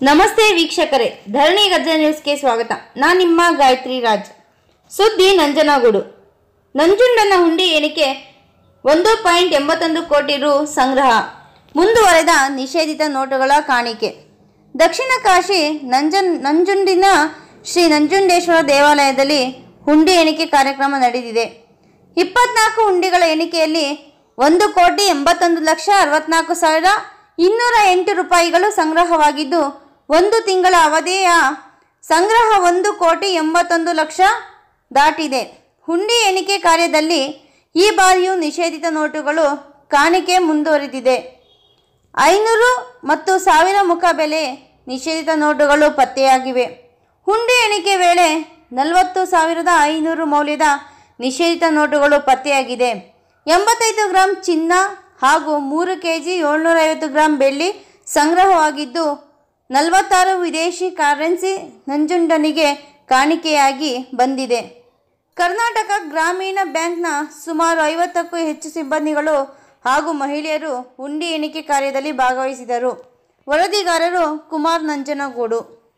ನಮಸ್ತೆ ವೀಕ್ಷಕರೇ ಧರಣಿ ಗರ್ಜನ ನ್ಯೂಸ್ಗೆ ಸ್ವಾಗತ ನಾನು ನಿಮ್ಮ ಗಾಯತ್ರಿ ರಾಜ್ ಸುದ್ದಿ ನಂಜನಗೂಡು ನಂಜುಂಡನ ಹುಂಡಿ ಎಣಿಕೆ ಒಂದು ಪಾಯಿಂಟ್ ಎಂಬತ್ತೊಂದು ಕೋಟಿ ರು ಸಂಗ್ರಹ ಮುಂದುವರೆದ ನಿಷೇಧಿತ ನೋಟುಗಳ ಕಾಣಿಕೆ ದಕ್ಷಿಣ ಕಾಶಿ ನಂಜನ್ ನಂಜುಂಡಿನ ಶ್ರೀ ನಂಜುಂಡೇಶ್ವರ ದೇವಾಲಯದಲ್ಲಿ ಹುಂಡಿ ಎಣಿಕೆ ಕಾರ್ಯಕ್ರಮ ನಡೆದಿದೆ ಇಪ್ಪತ್ನಾಲ್ಕು ಹುಂಡಿಗಳ ಎಣಿಕೆಯಲ್ಲಿ ಒಂದು ಕೋಟಿ ಎಂಬತ್ತೊಂದು ಲಕ್ಷ ಅರವತ್ನಾಲ್ಕು ಸಾವಿರ ಇನ್ನೂರ ಎಂಟು ರೂಪಾಯಿಗಳು ಸಂಗ್ರಹವಾಗಿದ್ದು ಒಂದು ತಿಂಗಳ ಅವಧಿಯ ಸಂಗ್ರಹ ಒಂದು ಕೋಟಿ ಎಂಬತ್ತೊಂದು ಲಕ್ಷ ದಾಟಿದೆ ಹುಂಡಿ ಎಣಿಕೆ ಕಾರ್ಯದಲ್ಲಿ ಈ ಬಾರಿಯೂ ನಿಷೇಧಿತ ನೋಟುಗಳು ಕಾಣಿಕೆ ಮುಂದುವರಿದಿದೆ ಐನೂರು ಮತ್ತು ಸಾವಿರ ಮುಖ ಬೆಲೆ ನಿಷೇಧಿತ ನೋಟುಗಳು ಪತ್ತೆಯಾಗಿವೆ ಹುಂಡಿ ಎಣಿಕೆ ವೇಳೆ ನಲವತ್ತು ಸಾವಿರದ ಐನೂರು ಮೌಲ್ಯದ ನಿಷೇಧಿತ ನೋಟುಗಳು ಪತ್ತೆಯಾಗಿದೆ ಎಂಬತ್ತೈದು ಗ್ರಾಂ ಚಿನ್ನ ಹಾಗೂ ಮೂರು ಕೆ ಜಿ ಏಳ್ನೂರೈವತ್ತು ಗ್ರಾಂ ಬೆಳ್ಳಿ ಸಂಗ್ರಹವಾಗಿದ್ದು ನಲವತ್ತಾರು ವಿದೇಶಿ ಕರೆನ್ಸಿ ನಂಜುಂಡನಿಗೆ ಕಾಣಿಕೆಯಾಗಿ ಬಂದಿದೆ ಕರ್ನಾಟಕ ಗ್ರಾಮೀಣ ಬ್ಯಾಂಕ್ನ ಸುಮಾರು ಐವತ್ತಕ್ಕೂ ಹೆಚ್ಚು ಸಿಬ್ಬಂದಿಗಳು ಹಾಗೂ ಮಹಿಳೆಯರು ಹುಂಡಿ ಎಣಿಕೆ ಕಾರ್ಯದಲ್ಲಿ ಭಾಗವಹಿಸಿದರು ವರದಿಗಾರರು Kumar Nanjangud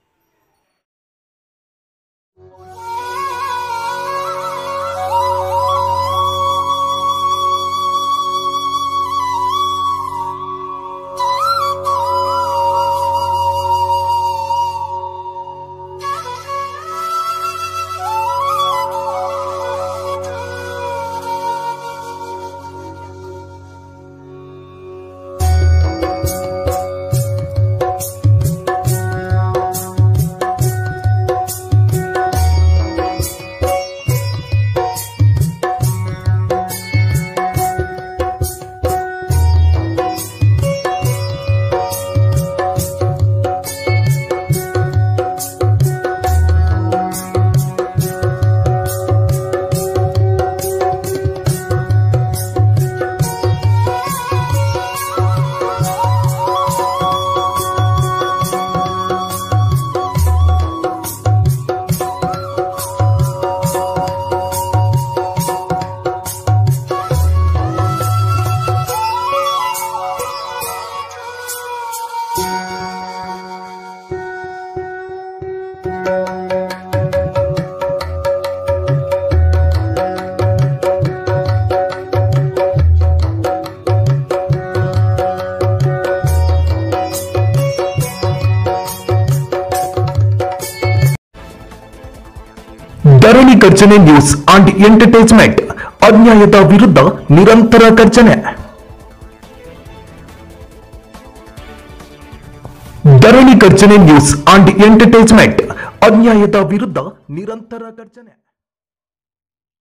Dharani Garjane news and entertainment ಅನ್ಯಾಯದ ವಿರುದ್ಧ ನಿರಂತರ ಗರ್ಜನೆ Dharani Garjane news and entertainment ಅನ್ಯಾಯದ ವಿರುದ್ಧ ನಿರಂತರ ಗರ್ಜನೆ